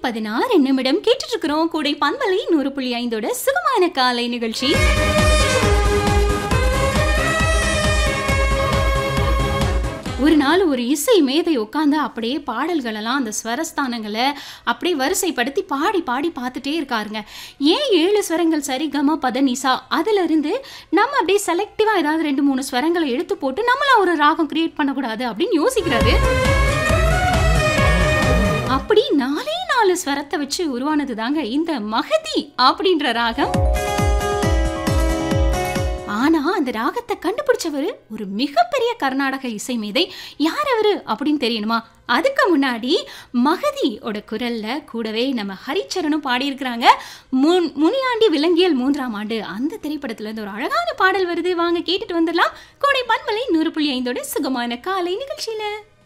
பதினாறு நிமிடம் கேட்டுட்டு இருக்கிறோம் கூடை பண்பலை நூறு புள்ளி ஐந்தோட சுகமான காலை நிகழ்ச்சி ஒரு நாள் ஒரு இசை மேதை உட்காந்து அப்படியே பாடல்களெல்லாம் அந்த ஸ்வரஸ்தானங்களை அப்படியே வரிசைப்படுத்தி பாடி பாடி பார்த்துட்டே இருக்காருங்க ஏன் ஏழு ஸ்வரங்கள் சரி கம பத நிசா அதுல இருந்து நம்ம அப்படியே செலக்டிவாக ஏதாவது ரெண்டு மூணு ஸ்வரங்களை எடுத்து போட்டு நம்மள ஒரு ராகம் கிரியேட் பண்ணக்கூடாது அப்படின்னு யோசிக்கிறாரு அப்படி நாலே நாலு ஸ்வரத்தை வச்சு உருவானது தாங்க இந்த மகதி அப்படின்ற ராகம் ஆனா அந்த ராகத்தை கண்டுபிடிச்சவர் ஒரு மிகப்பெரிய கர்நாடக இசை மேதை யார் அவரு அப்படின்னு தெரியணுமா அதுக்கு முன்னாடி மகதியோட குரல்ல கூடவே நம்ம ஹரிச்சரனும் பாடியிருக்கிறாங்க முன் முனியாண்டி விலங்கியல் மூன்றாம் ஆண்டு அந்த திரைப்படத்துல இருந்து ஒரு அழகான பாடல் வருது வாங்க கேட்டுட்டு வந்துடலாம் கோடை பன்மலை நூறு புள்ளி ஐந்தோட சுகமான காலை நிகழ்ச்சியில